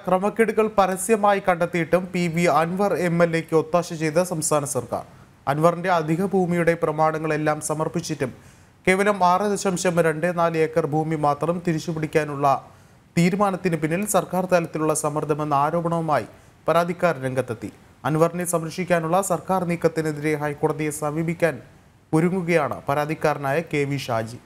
ക്രമക്കേടുകൾ പരസ്യമായി കണ്ടെത്തിയിട്ടും P V Anvar M L എക്ക് ഒത്താശ ചെയ്ത് സംസ്ഥാന സർക്കാർ അൻവറിന്റെ അധിക ഭൂമിയുടെ പ്രമാണങ്ങളെല്ലാം സമർപ്പിച്ചിട്ടും കേവലം ആറ് ദശാംശം രണ്ട് നാല് ഏക്കർ ഭൂമി മാത്രം തിരിച്ചുപിടിക്കാനുള്ള തീരുമാനത്തിന് പിന്നിൽ സർക്കാർ തലത്തിലുള്ള സമ്മർദ്ദമെന്ന ആരോപണവുമായി പരാതിക്കാർ രംഗത്തെത്തി അൻവറിനെ സംരക്ഷിക്കാനുള്ള സർക്കാർ നീക്കത്തിനെതിരെ ഹൈക്കോടതിയെ സമീപിക്കാൻ ഒരുങ്ങുകയാണ് പരാതിക്കാരനായ K V Shaji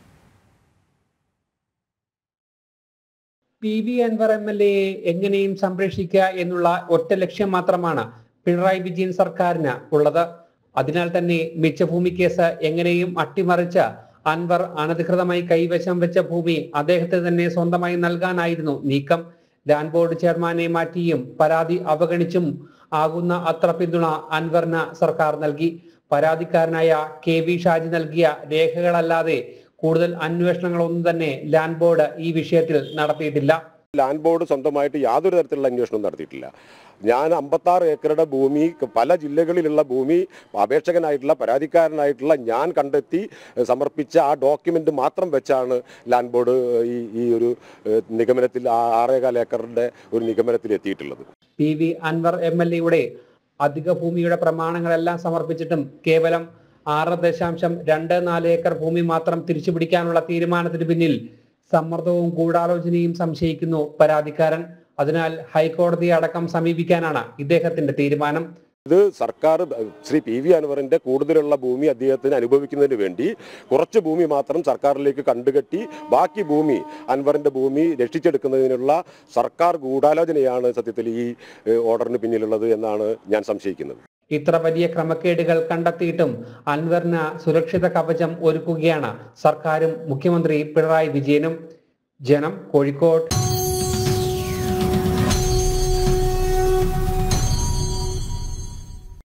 P V Anvar M L എയെ എങ്ങനെയും സംരക്ഷിക്കുക എന്നുള്ള ഒറ്റ ലക്ഷ്യം മാത്രമാണ് പിണറായി വിജയൻ സർക്കാരിന് ഉള്ളത് അതിനാൽ തന്നെ മിച്ചഭൂമി കേസ് എങ്ങനെയും അട്ടിമറിച്ച് അൻവർ അനധികൃതമായി കൈവശം വെച്ച ഭൂമി അദ്ദേഹത്തിന് തന്നെ സ്വന്തമായി നൽകാനായിരുന്നു നീക്കം ലാൻഡ് ബോർഡ് ചെയർമാനെ മാറ്റിയും പരാതി അവഗണിച്ചും ആകുന്ന അത്ര പിന്തുണ അൻവറിന് സർക്കാർ നൽകി പരാതിക്കാരനായ കെ വി ഷാജി നൽകിയ രേഖകളല്ലാതെ കൂടുതൽ അന്വേഷണങ്ങളൊന്നും തന്നെ ലാൻഡ് ബോർഡ് ഈ വിഷയത്തിൽ നടത്തിയിട്ടില്ല ലാൻഡ് ബോർഡ് സ്വന്തമായിട്ട് യാതൊരു തരത്തിലുള്ള അന്വേഷണവും നടത്തിയിട്ടില്ല ഞാൻ അമ്പത്താറ് ഏക്കറുടെ ഭൂമി പല ജില്ലകളിലുള്ള ഭൂമി അപേക്ഷകനായിട്ടുള്ള പരാതിക്കാരനായിട്ടുള്ള ഞാൻ കണ്ടെത്തി എഹ്, സമർപ്പിച്ച ആ ഡോക്യുമെന്റ് മാത്രം വെച്ചാണ് ലാൻഡ് ബോർഡ് ഈ ഈ ഒരു എഹ്, നിഗമനത്തിൽ ആ ആറേകാൽ ഏക്കറിന്റെ ഒരു നിഗമനത്തിൽ എത്തിയിട്ടുള്ളത് P V Anvar M L എയുടെ അധിക ഭൂമിയുടെ പ്രമാണങ്ങളെല്ലാം സമർപ്പിച്ചിട്ടും കേവലം ആറ് ദശാംശം രണ്ട് നാല് ഏക്കർ ഭൂമി മാത്രം തിരിച്ചുപിടിക്കാനുള്ള തീരുമാനത്തിന് പിന്നിൽ സമ്മർദ്ദവും ഗൂഢാലോചനയും സംശയിക്കുന്നു പരാതിക്കാരൻ അതിനാൽ ഹൈക്കോടതിയെ അടക്കം സമീപിക്കാനാണ് ഇദ്ദേഹത്തിന്റെ തീരുമാനം ഇത് സർക്കാർ ശ്രീ പി വി അൻവറിന്റെ കൂടുതലുള്ള ഭൂമി അദ്ദേഹത്തിന് അനുഭവിക്കുന്നതിന് വേണ്ടി കുറച്ച് ഭൂമി മാത്രം സർക്കാരിലേക്ക് കണ്ടുകെട്ടി ബാക്കി ഭൂമി അൻവറിന്റെ ഭൂമി രക്ഷിച്ചെടുക്കുന്നതിനുള്ള സർക്കാർ ഗൂഢാലോചനയാണ് സത്യത്തിൽ ഈ ഏഹ്, ഓർഡറിന് പിന്നിലുള്ളത് എന്നാണ് ഞാൻ സംശയിക്കുന്നത് ഇത്ര വലിയ ക്രമക്കേടുകൾ കണ്ടെത്തിയിട്ടും അൻവറിന് സുരക്ഷിത കവചം ഒരുക്കുകയാണ് സർക്കാരും മുഖ്യമന്ത്രി പിണറായി വിജയനും ജനം കോഴിക്കോട്